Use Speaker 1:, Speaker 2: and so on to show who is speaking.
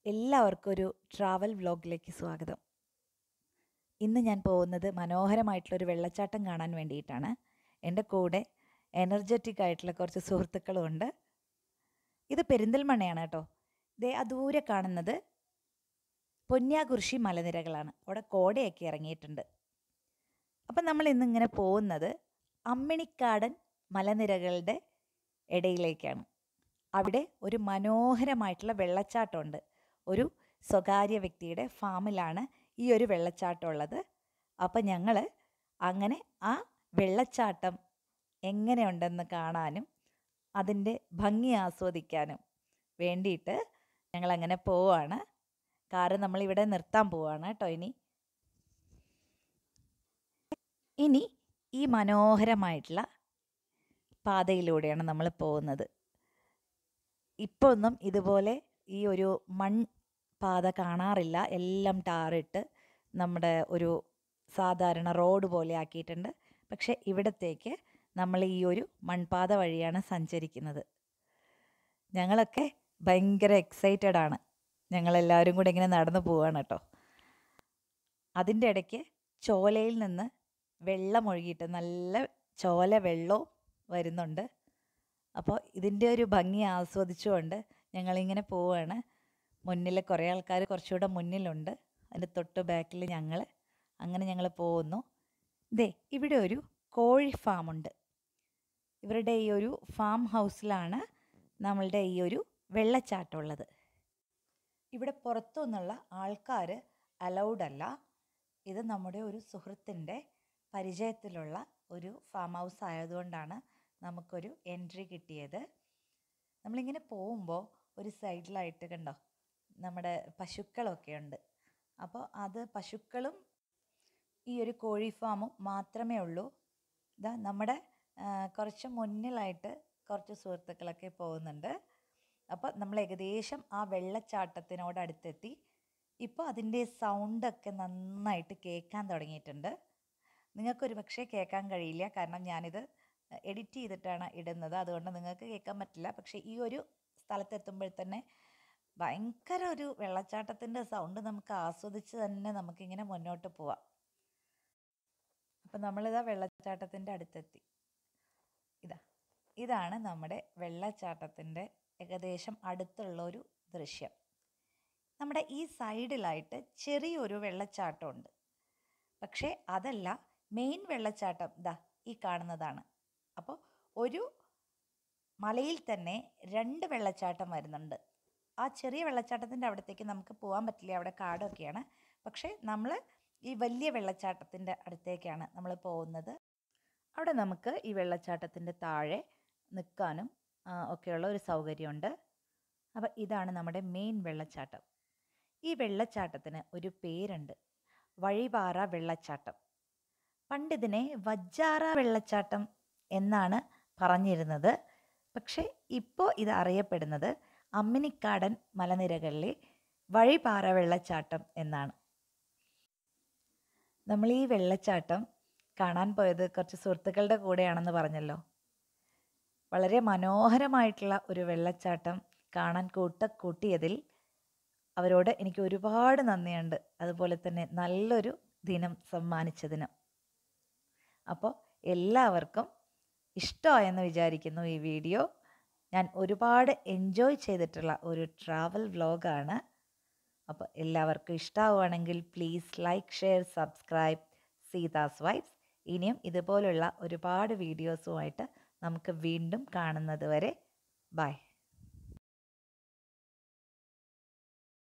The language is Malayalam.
Speaker 1: എല്ലാവർക്കും ഒരു ട്രാവൽ വ്ലോഗിലേക്ക് സ്വാഗതം ഇന്ന് ഞാൻ പോകുന്നത് മനോഹരമായിട്ടുള്ളൊരു വെള്ളച്ചാട്ടം കാണാൻ വേണ്ടിയിട്ടാണ് എൻ്റെ കൂടെ എനർജറ്റിക് ആയിട്ടുള്ള കുറച്ച് സുഹൃത്തുക്കളും ഉണ്ട് ഇത് പെരിന്തൽമണ്ണയാണ് കേട്ടോ ദേ ആ ദൂരെ കാണുന്നത് പൊന്യാകുറിശി മലനിരകളാണ് അവിടെ കോടയൊക്കെ ഇറങ്ങിയിട്ടുണ്ട് അപ്പം നമ്മൾ ഇന്നിങ്ങനെ പോകുന്നത് അമ്മിണിക്കാടൻ മലനിരകളുടെ ഇടയിലേക്കാണ് അവിടെ ഒരു മനോഹരമായിട്ടുള്ള വെള്ളച്ചാട്ടമുണ്ട് ഒരു സ്വകാര്യ വ്യക്തിയുടെ ഫാമിലാണ് ഈ ഒരു വെള്ളച്ചാട്ടം ഉള്ളത് അപ്പം ഞങ്ങൾ അങ്ങനെ ആ വെള്ളച്ചാട്ടം എങ്ങനെയുണ്ടെന്ന് കാണാനും അതിൻ്റെ ഭംഗി ആസ്വദിക്കാനും വേണ്ടിയിട്ട് ഞങ്ങളങ്ങനെ പോവാണ് കാറ് നമ്മളിവിടെ നിർത്താൻ പോവാണ് കേട്ടോ ഇനി ഇനി ഈ മനോഹരമായിട്ടുള്ള പാതയിലൂടെയാണ് നമ്മൾ പോകുന്നത് ഇപ്പോൾ ഒന്നും ഇതുപോലെ ഈ ഒരു മൺ പാത കാണാറില്ല എല്ലാം ടാറിട്ട് നമ്മുടെ ഒരു സാധാരണ റോഡ് പോലെ ആക്കിയിട്ടുണ്ട് പക്ഷേ ഇവിടത്തേക്ക് നമ്മൾ ഈ ഒരു മൺപാത വഴിയാണ് സഞ്ചരിക്കുന്നത് ഞങ്ങളൊക്കെ ഭയങ്കര എക്സൈറ്റഡ് ആണ് ഞങ്ങളെല്ലാവരും കൂടെ ഇങ്ങനെ നടന്നു പോവാണ് കേട്ടോ അതിൻ്റെ ഇടയ്ക്ക് ചോലയിൽ നിന്ന് വെള്ളം ഒഴുകിയിട്ട് നല്ല ചോല വെള്ളവും വരുന്നുണ്ട് അപ്പോൾ ഇതിൻ്റെ ഒരു ഭംഗി ആസ്വദിച്ചുകൊണ്ട് ഞങ്ങളിങ്ങനെ പോവുകയാണ് മുന്നിൽ കുറേ ആൾക്കാർ കുറച്ചുകൂടെ മുന്നിലുണ്ട് അതിൻ്റെ തൊട്ട് ബാക്കിൽ ഞങ്ങൾ അങ്ങനെ ഞങ്ങൾ പോകുന്നു ദേ ഇവിടെ ഒരു കോഴി ഫാമുണ്ട് ഇവരുടെ ഈ ഒരു ഫാം ഹൗസിലാണ് നമ്മളുടെ ഈ ഒരു വെള്ളച്ചാട്ടം ഉള്ളത് ഇവിടെ പുറത്തു നിന്നുള്ള ആൾക്കാർ അലൗഡ് അല്ല ഇത് നമ്മുടെ ഒരു സുഹൃത്തിൻ്റെ പരിചയത്തിലുള്ള ഒരു ഫാം ഹൗസ് ആയതുകൊണ്ടാണ് നമുക്കൊരു എൻട്രി കിട്ടിയത് നമ്മളിങ്ങനെ പോകുമ്പോൾ ഒരു സൈഡിലായിട്ട് കണ്ടോ നമ്മുടെ പശുക്കളൊക്കെ ഉണ്ട് അപ്പോൾ അത് പശുക്കളും ഈ ഒരു കോഴി ഫാമും മാത്രമേ ഉള്ളൂ ഇതാ നമ്മുടെ ആ, കുറച്ച് മുന്നിലായിട്ട് കുറച്ച് സുഹൃത്തുക്കളൊക്കെ പോകുന്നുണ്ട് അപ്പോൾ നമ്മൾ ഏകദേശം ആ വെള്ളച്ചാട്ടത്തിനോട് അടുത്തെത്തി ഇപ്പോൾ അതിൻ്റെ സൗണ്ടൊക്കെ നന്നായിട്ട് കേൾക്കാൻ തുടങ്ങിയിട്ടുണ്ട് നിങ്ങൾക്കൊരു പക്ഷേ കേൾക്കാൻ കഴിയില്ല കാരണം ഞാനിത് എഡിറ്റ് ചെയ്തിട്ടാണ് ഇടുന്നത് അതുകൊണ്ട് നിങ്ങൾക്ക് കേൾക്കാൻ പറ്റില്ല പക്ഷേ ഈ ഒരു സ്ഥലത്തെത്തുമ്പോൾ തന്നെ ഭയങ്കര ഒരു വെള്ളച്ചാട്ടത്തിൻ്റെ സൗണ്ട് നമുക്ക് ആസ്വദിച്ച് തന്നെ നമുക്കിങ്ങനെ മുന്നോട്ട് പോവാം അപ്പം നമ്മളിതാ വെള്ളച്ചാട്ടത്തിൻ്റെ അടുത്തെത്തി ഇതാ ഇതാണ് നമ്മുടെ വെള്ളച്ചാട്ടത്തിൻ്റെ ഏകദേശം അടുത്തുള്ള ഒരു ദൃശ്യം നമ്മുടെ ഈ സൈഡിലായിട്ട് ചെറിയൊരു വെള്ളച്ചാട്ടമുണ്ട് പക്ഷേ അതല്ല മെയിൻ വെള്ളച്ചാട്ടം ദാ ഈ കാണുന്നതാണ് അപ്പോൾ ഒരു മലയിൽ തന്നെ രണ്ട് വെള്ളച്ചാട്ടം വരുന്നുണ്ട് ആ ചെറിയ വെള്ളച്ചാട്ടത്തിൻ്റെ അവിടത്തേക്ക് നമുക്ക് പോകാൻ പറ്റില്ല അവിടെ കാടൊക്കെയാണ് പക്ഷേ നമ്മൾ ഈ വലിയ വെള്ളച്ചാട്ടത്തിൻ്റെ അടുത്തേക്കാണ് നമ്മൾ പോകുന്നത് അവിടെ നമുക്ക് ഈ വെള്ളച്ചാട്ടത്തിൻ്റെ താഴെ നിൽക്കാനും ആ, ഒക്കെയുള്ള ഒരു സൗകര്യമുണ്ട് അപ്പോൾ ഇതാണ് നമ്മുടെ മെയിൻ വെള്ളച്ചാട്ടം ഈ വെള്ളച്ചാട്ടത്തിന് ഒരു പേരുണ്ട് വഴിപാറ വെള്ളച്ചാട്ടം പണ്ടിതിനെ വജ്ജാറ വെള്ളച്ചാട്ടം എന്നാണ് പറഞ്ഞിരുന്നത് പക്ഷേ ഇപ്പോൾ ഇത് അറിയപ്പെടുന്നത് അമ്മിനിക്കാടൻ മലനിരകളിലെ വഴിപാറ വെള്ളച്ചാട്ടം എന്നാണ് നമ്മൾ ഈ വെള്ളച്ചാട്ടം കാണാൻ പോയത് കുറച്ച് സുഹൃത്തുക്കളുടെ കൂടെയാണെന്ന് പറഞ്ഞല്ലോ വളരെ മനോഹരമായിട്ടുള്ള ഒരു വെള്ളച്ചാട്ടം കാണാൻ കൂട്ട കൂട്ടിയതിൽ അവരോട് എനിക്ക് ഒരുപാട് നന്ദിയുണ്ട് അതുപോലെ തന്നെ നല്ലൊരു ദിനം സമ്മാനിച്ചതിനും അപ്പോൾ എല്ലാവർക്കും ഇഷ്ടമായെന്ന് വിചാരിക്കുന്നു ഈ വീഡിയോ ഞാൻ ഒരുപാട് എൻജോയ് ചെയ്തിട്ടുള്ള ഒരു ട്രാവൽ വ്ലോഗാണ് അപ്പോൾ എല്ലാവർക്കും ഇഷ്ടമാവുകയാണെങ്കിൽ please like share subscribe Seetha's vibes ഇനിയും ഇതുപോലുള്ള ഒരുപാട് വീഡിയോസുമായിട്ട് നമുക്ക് വീണ്ടും കാണുന്നത് വരെ ബൈ